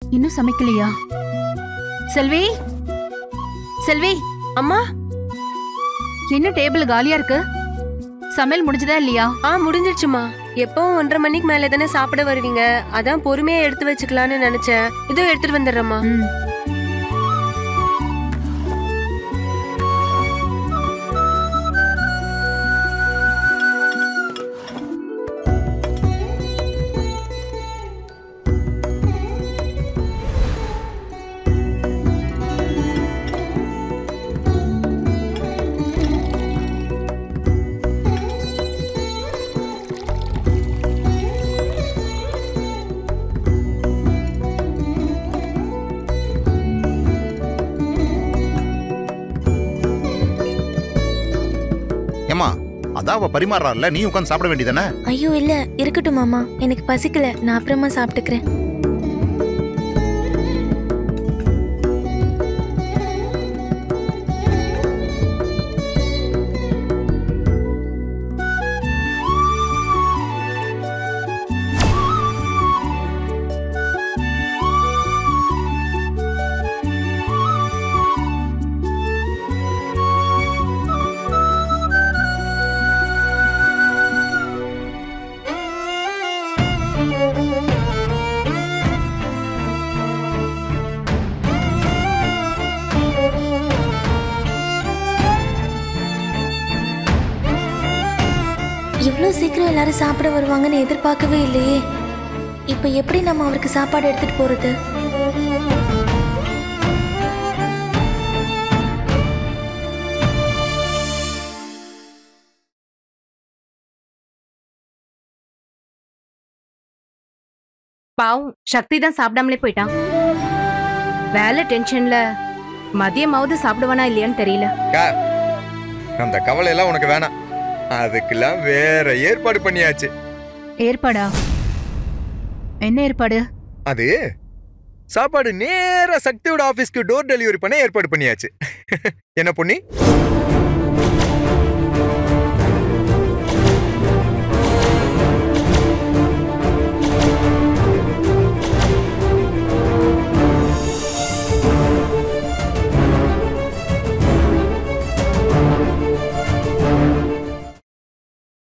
இன்னும் சமைக்கலையா செல்வி செல்வி அம்மா என்ன டேபிள் காலியா இருக்கு சமையல் முடிஞ்சதா இல்லையா ஆ முடிஞ்சிருச்சுமா எப்பவும் ஒன்றரை மணிக்கு மேல தானே சாப்பிட வருவீங்க அதான் பொறுமையா எடுத்து வச்சுக்கலாம்னு நினைச்சேன் இதோ எடுத்துட்டு வந்துடுறேம்மா ம் ஏமா அதான் அவ பரிமாறாள்ல நீ உட்காந்து சாப்பிட வேண்டியதானே ஐயோ இல்ல இருக்கட்டும் மாமா எனக்கு பசிக்கல நான் அப்புறமா சாப்பிட்டுக்கிறேன் இவ்வளோ சீக்கிரம் எல்லாரும் சாப்பிட வருவாங்கன்னு எதிர்பார்க்கவே இல்லையே இப்போ எப்படி நம்ம அவருக்கு சாப்பாடு எடுத்துட்டு போறது பாவம் சக்தி தான் சாப்பிடாமலே போயிட்டான் வேலை டென்ஷன்ல மதியமாவது சாப்பிடுவானா இல்லையான்னு தெரியல அந்த கவலை எல்லாம் உனக்கு வேணாம் அதுக்கெல்லாம் வேற ஏற்பாடு பண்ணியாச்சு ஏற்பாடா என்ன ஏற்பாடு அது சாப்பாடு நேரா சக்தியோட ஆபீஸ்க்கு டோர் டெலிவரி பண்ண ஏற்பாடு பண்ணியாச்சு என்ன பொண்ணி